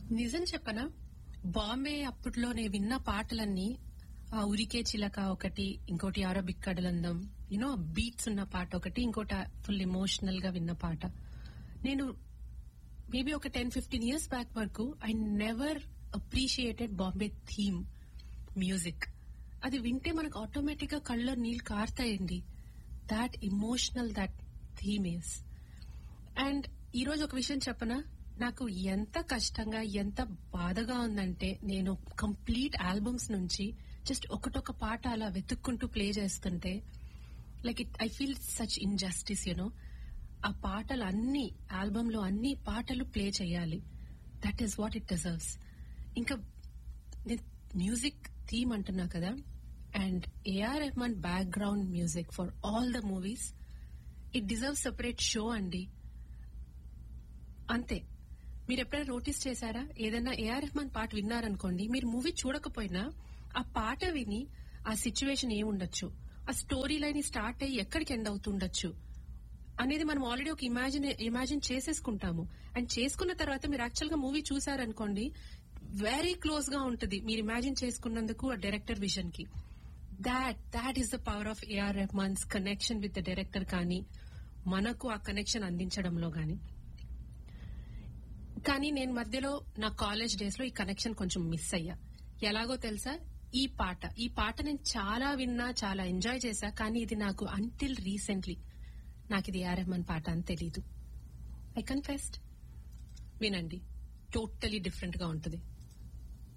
నిజం చెప్పనా బాంబే అప్పట్లో నేను విన్న పాటలన్నీ ఆ ఉరికే చిలక ఒకటి ఇంకోటి ఆరో బిక్కడలందం యూనో బీట్స్ ఉన్న పాట ఒకటి ఇంకోటి ఫుల్ ఎమోషనల్ గా విన్న పాట నేను మేబీ ఒక టెన్ ఫిఫ్టీన్ ఇయర్స్ బ్యాక్ వరకు I never appreciated Bombay theme music అది వింటే మనకు ఆటోమేటిక్ గా కళ్ళలో నీళ్ళు కారుతాయండి that emotional that theme is and ఈ రోజు ఒక విషయం చెప్పనా నాకు ఎంత కష్టంగా ఎంత బాధగా ఉందంటే నేను కంప్లీట్ ఆల్బమ్స్ నుంచి జస్ట్ ఒకటొక పాట అలా వెతుక్కుంటూ ప్లే చేస్తుంటే like it I feel such injustice you know ఆ పాటలు అన్ని ఆల్బమ్ లో అన్ని పాటలు ప్లే చేయాలి that is what it deserves ఇంకా మ్యూజిక్ థీమ్ అంటున్నా కదా and AR Rahman background music for all the movies it deserve separate show అండి అంతే మీరు ఎప్పుడైనా నోటీస్ చేశారా ఏదైనా ఏఆర్ రెహమాన్ పాట విన్నారనుకోండి మీరు మూవీ చూడకపోయినా ఆ పాట విని ఆ సిచ్యువేషన్ ఏముండొచ్చు ఆ స్టోరీ లైన్ స్టార్ట్ అయ్యి ఎక్కడికి ఎండ్ అవుతుండొచ్చు అనేది మనం ఆల్రెడీ ఒక ఇమాజిన్ ఇమాజిన్ చేసేసుకుంటాము అండ్ చేసుకున్న తర్వాత మీరు యాక్చువల్ గా మూవీ చూసారనుకోండి వెరీ క్లోజ్ గా ఉంటుంది మీరు ఇమాజిన్ చేసుకున్నందుకు ఆ డైరెక్టర్ విజన్ కి that that is the power of AR Rahman's connection with the director కానీ మనకు ఆ కనెక్షన్ అందించడంలో గాని కానీ నేను మధ్యలో నా కాలేజ్ డేస్ లో ఈ కనెక్షన్ కొంచెం మిస్ అయ్యా ఎలాగో తెలుసా ఈ పాట ఈ పాట నేను చాలా విన్నా చాలా ఎంజాయ్ చేశా కానీ ఇది నాకు అంటిల్ రీసెంట్లీ నాకు ఇది ఏఆర్ రెహమాన్ పాట అని తెలీదు ఐ కన్ఫెస్ట్ వినండి టోటలీ డిఫరెంట్ గా ఉంటుంది